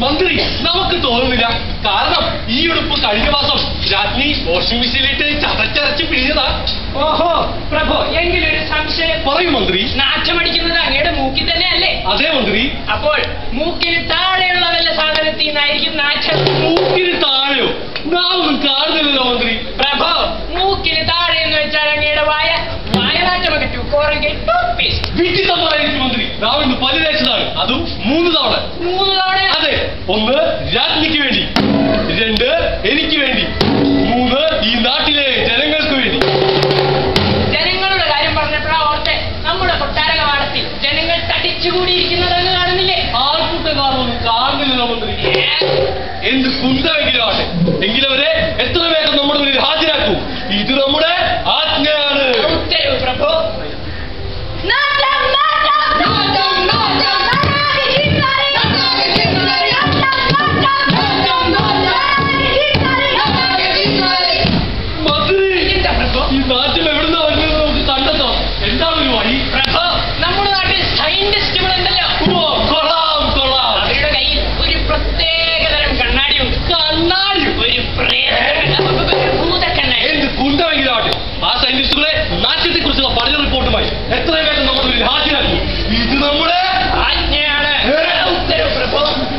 മന്ത്രി നമുക്ക് തോന്നുന്നില്ല കാരണം ഈ ഉടുപ്പ് കഴിഞ്ഞ മാസം രാജ്ഞി വാഷിംഗ് മെഷീനിലിട്ട് ചതച്ചരച്ച് പിഴിഞ്ഞതാ ഓഹോ പ്രഭു എങ്കിലൊരു സംശയം പറയൂ മന്ത്രി നാറ്റമടിക്കുന്നത് അങ്ങയുടെ മൂക്കിൽ തന്നെയല്ലേ അതേ മന്ത്രി അപ്പോൾ മൂക്കിന് താഴെയുള്ള വല്ല സാധനത്തിൽ നിന്നായിരിക്കും നാറ്റം മൂക്കിന് താഴെയോ നാമൊന്നും കാണുന്നില്ലല്ലോ മന്ത്രി പ്രഭു മൂക്കിന് താഴെ എന്ന് വെച്ചാൽ അങ്ങയുടെ വായ വായ നാറ്റമൊക്കെ ടൂക്കോറെങ്കിൽ ടൂത്ത്പേസ്റ്റ് വിട്ടിത്തം പറയുന്നു മന്ത്രി നാം ഇന്ന് പല്ല് തേച്ചതാണ് അതും മൂന്ന് തവണ മൂന്ന് തവണ അതെ ഒന്ന് രാജ്ഞിക്ക് വേണ്ടി രണ്ട് എനിക്ക് വേണ്ടി മൂന്ന് ഈ നാട്ടിലെ ജനങ്ങൾക്ക് വേണ്ടി ജനങ്ങളുടെ കാര്യം പറഞ്ഞപ്പോഴാ ഓർത്തെ നമ്മുടെ കൊട്ടാര കവാടത്തിൽ ജനങ്ങൾ തടിച്ചുകൂടിയിരിക്കുന്നതെന്ന് കാണുന്നില്ലേ ആൾക്കൂട്ടക്കാരൊന്നും കാണുന്നില്ലല്ലോ മന്ത്രി എന്ത് കുന്തമെങ്കിലും ആട്ടെ എങ്കിലവരെ എത്ര വേഗം നമ്മുടെ മുന്നിൽ ഹാജരാക്കൂ ഇത് നമ്മുടെ ആജ്ഞയാണ് ഉത്തരവ് പ്രഭു നാട്ടം നാട്ടം നാട്ടം നാട്ടം നാട്ടാകെ ചിന്താരി നാട്ടാകെ ചിന്താരി നാട്ടം നാട്ടം നാട്ടം നാട്ടാകെ ചിന്താരി നാട്ടാകെ ചിന്താരി മന്ത്രി എന്താ പ്രഭു ഈ നാട്ടിൽ എവിടുന്ന വരുന്നത് നമുക്ക് കണ്ടെത്താം എന്താണ് ഒരു വഴി പ്രഭു നമ്മുടെ നാട്ടിൽ സയന്റിസ്റ്റുകൾ ഉണ്ടല്ലോ ഓ, കൊള്ളാം കൊള്ളാം അവരുടെ കയ്യിൽ ഒരു പ്രത്യേകതരം കണ്ണാടിയുണ്ട് കണ്ണാടി ഒരു പ്രേത ഭൂതക്കണ്ണാടി എന്ത് കുന്തമെങ്കിലും ആട്ടെ ആ സയന്റിസ്റ്റുകളെ നാട്യത്തെ കുറിച്ചുള്ള പഠന റിപ്പോർട്ടുമായി എത്ര വേഗം നമ്മുടെ മുന്നിൽ ഹാജരാക്കൂ ഇത് നമ്മുടെ ആജ്ഞയാണ് ഏ? ഉത്തരവ് പ്രഭു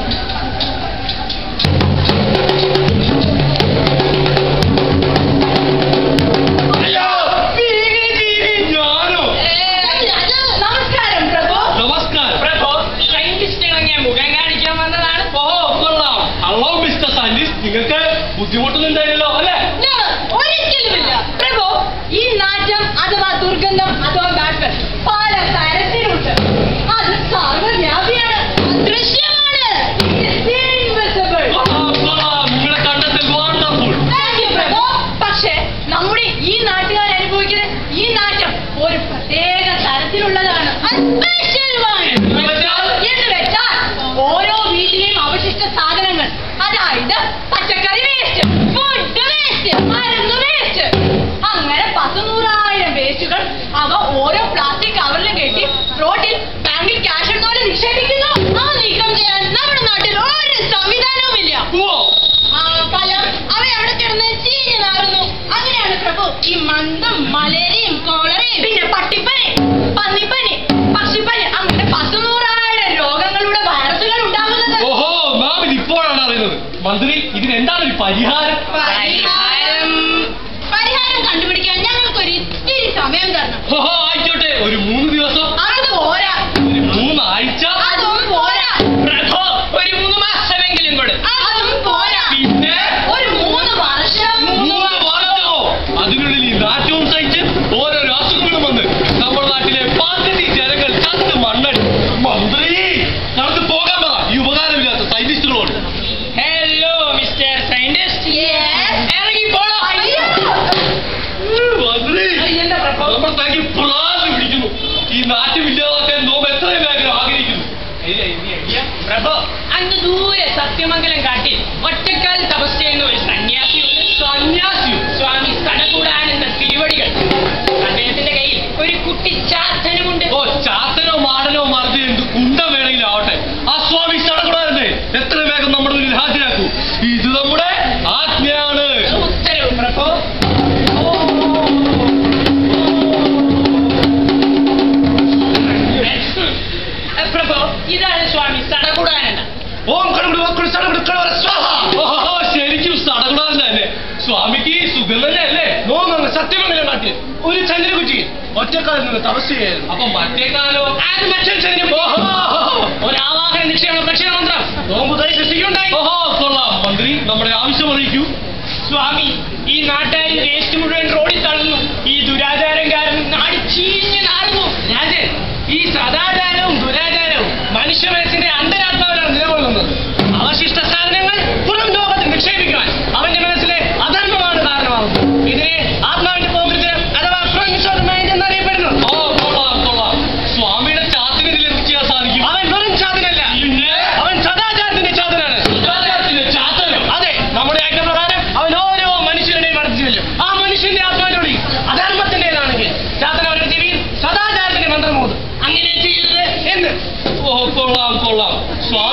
അയ്യോ, ഭീകര ജീവി, ഞാനോ നമസ്കാരം പ്രഭു നമസ്കാരം പ്രഭു സയന്റിസ്റ്റുകൾ അങ്ങനെ മുഖം കാണിക്കാൻ വന്നതാണ് ഓ കൊള്ളാം ഹലോ മിസ്റ്റർ സയന്റിസ്റ്റ് നിങ്ങൾക്ക് ബുദ്ധിമുട്ടൊന്നും ഉണ്ടായില്ലല്ലോ അല്ലേ ഒരിക്കലുമില്ല പ്രഭു ഈ നാറ്റം അഥവാ ദുർഗന്ധം അഥവാ ബാഡ് പല തരത്തിലുണ്ട് അത് സർവ്വവ്യാപിയാണ് ദൃശ്യമാണ് ഇൻവിസിബിൾ കൊള്ളാം, കൊള്ളാം. നിങ്ങളെ കണ്ടെത്തൽ വണ്ടർഫുൾ Thank you, പ്രഭു പക്ഷേ നമ്മുടെ ഈ നാട്ടുകാർ അനുഭവിക്കുന്ന ഈ നാറ്റം ഒരു പ്രത്യേക തരത്തിലുള്ളതാണ് A special one. എന്ന് വെച്ചാൽ? എന്ന് വെച്ചാൽ ഓരോ വീട്ടിലെയും അവശിഷ്ട സാധനങ്ങൾ അതായത് പച്ചക്കറി വേസ്റ്റ് ഫുഡ് വേസ്റ്റ് മരുന്ന് വേസ്റ്റ് അങ്ങനെ പത്തുനൂറായിരം വേസ്റ്റുകൾ അവ ഓരോ പ്ലാസ്റ്റിക് കവറിൽ കെട്ടി റോഡിൽ ബാങ്കിൽ ക്യാഷ് എടുത്തോടെ നിക്ഷേപിക്കുന്നു ആ നീക്കം ചെയ്യാൻ നമ്മുടെ നാട്ടിൽ ഒരു സംവിധാനവുമില്ല ഓ ആ, ഫലം അവ അവിടെ കിടന്ന് ചീഞ്ഞു നാറുന്നു അങ്ങനെയാണ് പ്രഭു ഈ മന്ദം മലേറിയയും കോളറയും പിന്നെ പട്ടിപ്പനി പന്നിപ്പനി പക്ഷിപ്പനി അങ്ങനെ പത്തുനൂറായിരം രോഗങ്ങളുടെ വൈറസുകൾ ഉണ്ടാകുന്നത് ഓഹോ നാം ഇത് ഇപ്പോഴാണ് അറിയുന്നത് മന്ത്രി ഇതിന് എന്താണ് ഒരു പരിഹാരം പരിഹാരം പരിഹാരം കണ്ടുപിടിക്കാൻ ഞങ്ങൾക്കൊരു ഇത്തിരി സമയം തരണം ഓഹോ ആയിക്കോട്ടെ ഒരു മൂന്ന് ദിവസം അത് പോരാ ഒരു മൂന്നാഴ്ച അതും പോരാ പ്രഭു ഒരു മൂന്ന് മാസമെങ്കിലും കൊടു അതും പോരാ പിന്നെ ഒരു മൂന്ന് വർഷം മൂന്ന് വർഷമോ അതിനുള്ളിൽ ഈ നാറ്റവും സഹിച്ച് ഓരോരോ അസുഖങ്ങളും വന്ന് നമ്മുടെ നാട്ടിലെ പകുതി ജനങ്ങൾ ചത്ത് മണ്ണടി മന്ത്രി നടന്ന് പോകാൻ പറ ഈ ഉപകാരമില്ലാത്ത സയന്റിസ്റ്റുകളോട് ഹലോ മിസ്റ്റർ സയന്റിസ്റ്റ് Yes. ഇറങ്ങി പോണോ അയ്യോ മന്ത്രി എന്താ പ്രഭു നമ്മൾ തനിക്ക് പ്രാന്ത് പിടിക്കുന്നു ഈ നാറ്റുമില്ലാതാക്കാൻ നോമ്പ് എത്രയും വേഗം ആഗ്രഹിക്കുന്നു പ്രഭു അങ്ങ് ദൂരെ സത്യമംഗലം കാട്ടിൽ ഒറ്റക്കാൽ തപസ് ചെയ്യുന്ന ഒരു സന്യാസിയുണ്ട് സന്യാസിയോ സ്വാമി സടകൂടാനന്ദ തിരുവടികൾ അദ്ദേഹത്തിന്റെ കയ്യിൽ ഒരു കുട്ടി ചാത്തനുമുണ്ട് ഓ ചാത്തനോ മാടനോ മറുതി എന്ത് കുണ്ട വേണമെങ്കിലും ആവട്ടെ ആ സ്വാമി സടകൂടാതെ എത്ര വേഗം നമ്മുടെ മുന്നിൽ ഹാജരാക്കൂ ഇത് നമ്മുടെ ആജ്ഞയാണ് ഉത്തരവ് പ്രഭു ഏ, പ്രഭു ഇതാണ് സ്വാമി സടകൂടാനന്ദ ഓം കടുകുടു വക്കുടു സടകുടു കടവര സ്വാഹ. ഓഹോ, ശരിക്കും സടകുടാൻ തന്നെ സ്വാമിക്ക് സുഖം തന്നെ അല്ലേ നോന്നു സത്യമംഗലം നാട്ടിൽ ഒരു ചന്ദ്രകുറ്റി ഒറ്റക്കാലിൽ നിന്ന് തപസ് ചെയ്യായിരുന്നു അപ്പൊ മറ്റേ കാലോ അത് മറ്റൊരു ചന്ദ്രൻ ഒരു ആവാഹന നിക്ഷേപ പ്രക്ഷേപ മന്ത്രം നോമ്പ് കൈ സൃഷ്ടിക്കുണ്ടായി ഓഹോ കൊള്ളാം മന്ത്രി നമ്മുടെ ആവശ്യം അറിയിക്കൂ സ്വാമി ഈ നാട്ടുകാർ വേസ്റ്റ് മുഴുവൻ റോഡിൽ തള്ളുന്നു ഈ ദുരാചാരം കാരണം നാട് ചീഞ്ഞ് നാറുന്നു രാജൻ ഈ സദാചാരവും ദുരാചാരവും മനുഷ്യ മനസ്സിന്റെ അന്തരാത്മാവിലാണ് നിലകൊള്ളുന്നത് അവശിഷ്ട സാധനങ്ങൾ പുറം ലോകത്ത് നിക്ഷേപിക്കുവാൻ അവന്റെ മനസ്സിലെ അധർമ്മമാണ് കാരണമാകുന്നത് ഇതിനെ ആത്മാവിന്റെ പോകൃതരം അഥവാ പ്രനിഷോധമായി എന്നറിയപ്പെടുന്നു ഓ കൊള്ളാം കൊള്ളാം സ്വാമിയുടെ ചാത്തിന് ഇതിൽ എന്ത് ചെയ്യാൻ സാധിക്കും അവൻ വെറും ചാതനല്ല പിന്നെ? അവൻ സദാചാരത്തിന്റെ ചാതനാണ് സദാചാരത്തിന്റെ ചാത്തനോ? അതെ നമ്മുടെ ആജ്ഞപ്രകാരം അവൻ ഓരോ മനുഷ്യരുടെയും അടുത്ത് ചെല്ലും ആ മനുഷ്യന്റെ ആത്മാവിനോട് അധർമ്മത്തിന്റേതാണെങ്കിൽ ചാത്തൻ അവരുടെ ചെവിയിൽ സദാചാരത്തിന്റെ മന്ത്രം ഓതും അങ്ങനെ ചെയ്യരുത് എന്ന് ഓ കൊള്ളാം കൊള്ളാം സ്വാമി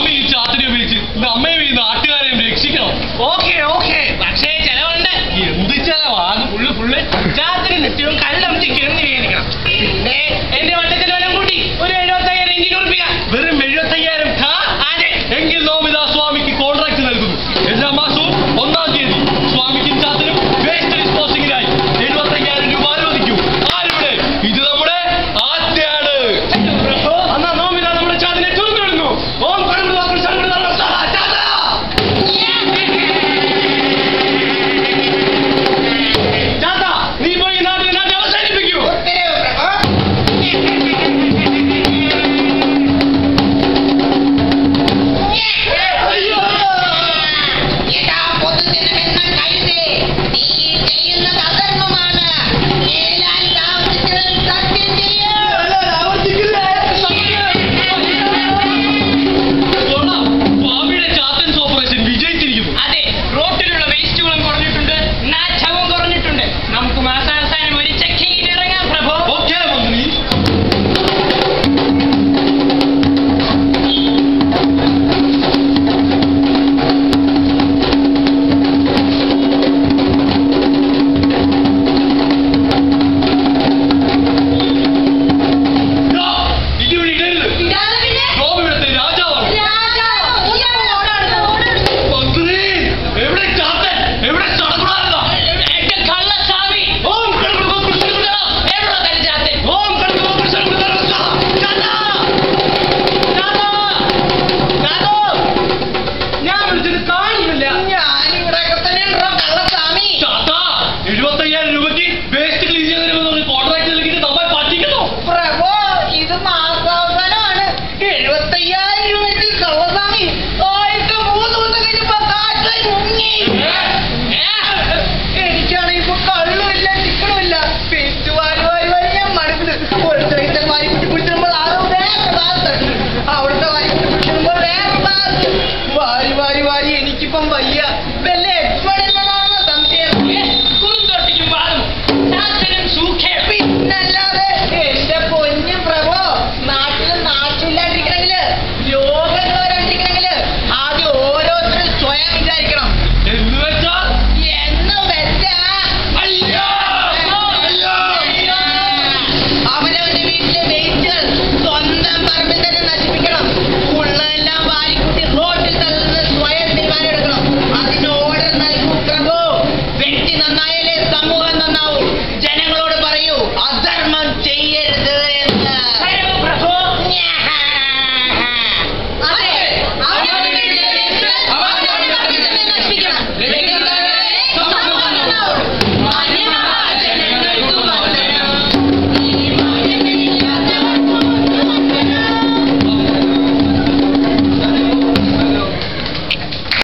വാരി വാരി എനിക്കിപ്പം വയ്യ